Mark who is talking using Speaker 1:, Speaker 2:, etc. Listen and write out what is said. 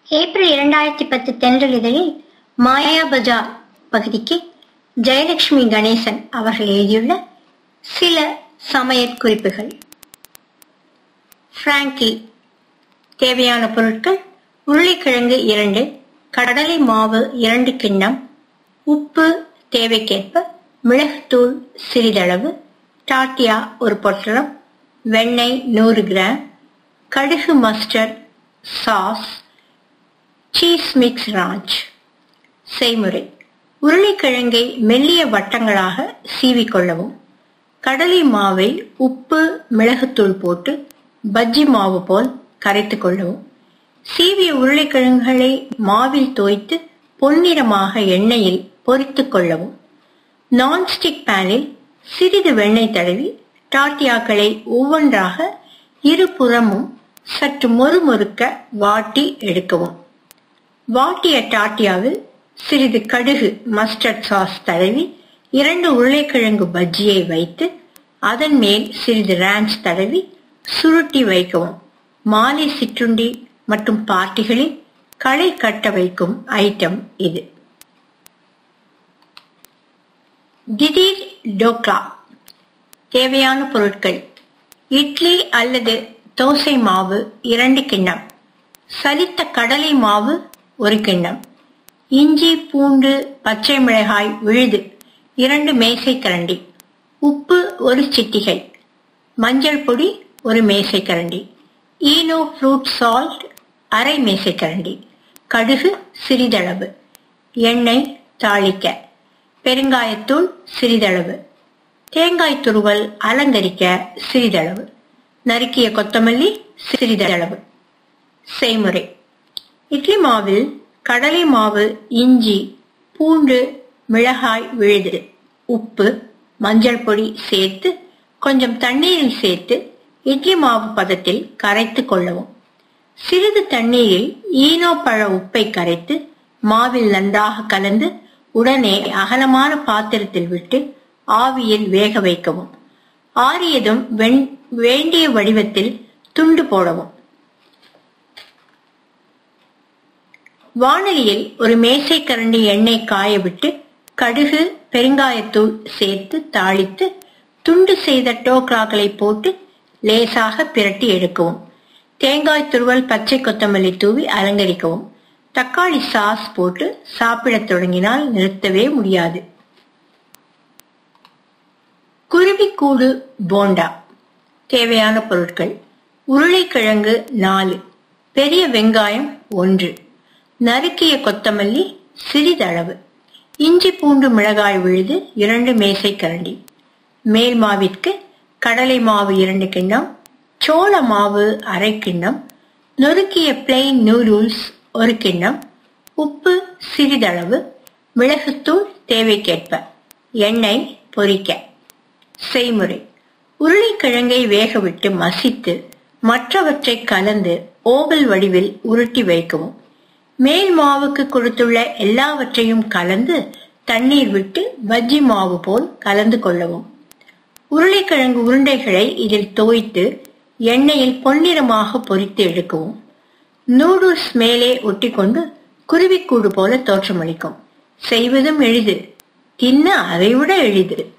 Speaker 1: April இரண்டாயிரத்தி பத்து தென்றல் இதழில் மாயா பஜார் பகுதிக்கு ஜெயலட்சுமி கணேசன் அவர்கள் எழுதியுள்ள சில சமையற் குறிப்புகள் பிராங்கி தேவையான பொருட்கள் உருளைக்கிழங்கு இரண்டு கடலை மாவு இரண்டு கிண்ணம் உப்பு தேவைக்கேற்ப மிளகுத்தூள் சிறிதளவு டாட்டியா ஒரு பொட்டலம் வெண்ணெய் நூறு கிராம் கடுகு mustard sauce cheese mix ranch செய்முறை உருளைக்கிழங்கை மெல்லிய வட்டங்களாக சீவிக்கொள்ளவும் கடலை மாவை உப்பு மிளகுத்தூள் போட்டு பஜ்ஜி மாவு போல் கரைத்துக் கொள்ளவும் சீவிய உருளைக்கிழங்குகளை மாவில் தோய்த்து பொன்னிறமாக எண்ணெயில் பொரித்துக் கொள்ளவும் நான்ஸ்டிக் பேனில் சிறிது வெண்ணெய் தடவி டாட்டியாக்களை ஒவ்வொன்றாக இருபுறமும் சற்று மொறுமொறுக்க வாட்டி எடுக்கவும் வாட்டிய டாட்டியாவில் சிறிது கடுகு மஸ்டர்ட் சாஸ் தடவி இரண்டு உருளைக்கிழங்கு பஜ்ஜியை வைத்து அதன் மேல் சிறிது ரேஞ்ச் தடவி சுருட்டி வைக்கவும் மாலை சிற்றுண்டி மற்றும் பார்ட்டிகளில் களை கட்ட வைக்கும் ஐட்டம் இது திடீர் டோக்லா தேவையான பொருட்கள் இட்லி அல்லது தோசை மாவு இரண்டு கிண்ணம் சலித்த கடலை மாவு ஒரு கிண்ணம் இஞ்சி பூண்டு பச்சை மிளகாய் விழுது இரண்டு மேசை கரண்டி உப்பு ஒரு சிட்டிகை மஞ்சள் பொடி ஒரு மேசை கரண்டி ஈனோ ஃப்ரூட் சால்ட் அரை மேசை கரண்டி கடுகு சிறிதளவு எண்ணெய் தாளிக்க பெருங்காயத்தூள் சிறிதளவு தேங்காய் துருவல் அலங்கரிக்க சிறிதளவு நறுக்கிய கொத்தமல்லி சிறிதளவு செய்முறை இட்லி மாவில் கடலை மாவு இஞ்சி பூண்டு மிளகாய் விழுது உப்பு மஞ்சள் பொடி சேர்த்து கொஞ்சம் தண்ணீரில் சேர்த்து இட்லி மாவு பதத்தில் கரைத்து கொள்ளவும் சிறிது தண்ணீரில் ஈனோ பழ உப்பை கரைத்து மாவில் நன்றாக கலந்து உடனே அகலமான பாத்திரத்தில் விட்டு ஆவியில் வேக வைக்கவும் ஆறியதும் வேண்டிய வடிவத்தில் துண்டு போடவும் வானலியில் ஒரு மேசை கரண்டி எண்ணெய் காய விட்டு கடுகு பெருங்காயத்தூள் சேர்த்து தாளித்து துண்டு செய்த டோக்ராக்களை போட்டு லேசாக பிரட்டி எடுக்கவும் தேங்காய் துருவல் பச்சை கொத்தமல்லி தூவி அலங்கரிக்கவும் தக்காளி சாஸ் போட்டு சாப்பிடத் தொடங்கினால் நிறுத்தவே முடியாது குருவிக்கூடு போண்டா தேவையான பொருட்கள் உருளைக்கிழங்கு நாலு பெரிய வெங்காயம் ஒன்று நறுக்கிய கொத்தமல்லி சிறிதளவு இஞ்சி பூண்டு மிளகாய் விழுது இரண்டு மேசை கரண்டி மேல் மாவிற்கு கடலை மாவு இரண்டு கிண்ணம் சோள மாவு அரை கிண்ணம் நொறுக்கிய பிளெயின் நூடுல்ஸ் ஒரு கிண்ணம் உப்பு சிறிதளவு மிளகுத்தூள் தேவைக்கேற்ப எண்ணெய் பொரிக்க செய்முறை உருளைக்கிழங்கை வேகவிட்டு மசித்து மற்றவற்றை கலந்து ஓவல் வடிவில் உருட்டி வைக்கவும் மேல் மாவுக்கு கொடுத்துள்ள எல்லாவற்றையும் கலந்து தண்ணீர் விட்டு பஜ்ஜி மாவு போல் கலந்து கொள்ளவும் உருளைக்கிழங்கு உருண்டைகளை இதில் தோய்த்து எண்ணெயில் பொன்னிறமாக பொரித்து எடுக்கவும் நூடுல்ஸ் மேலே ஒட்டிக்கொண்டு குருவிக்கூடு போல தோற்றமளிக்கும் செய்வதும் எளிது தின்ன அதைவிட எளிது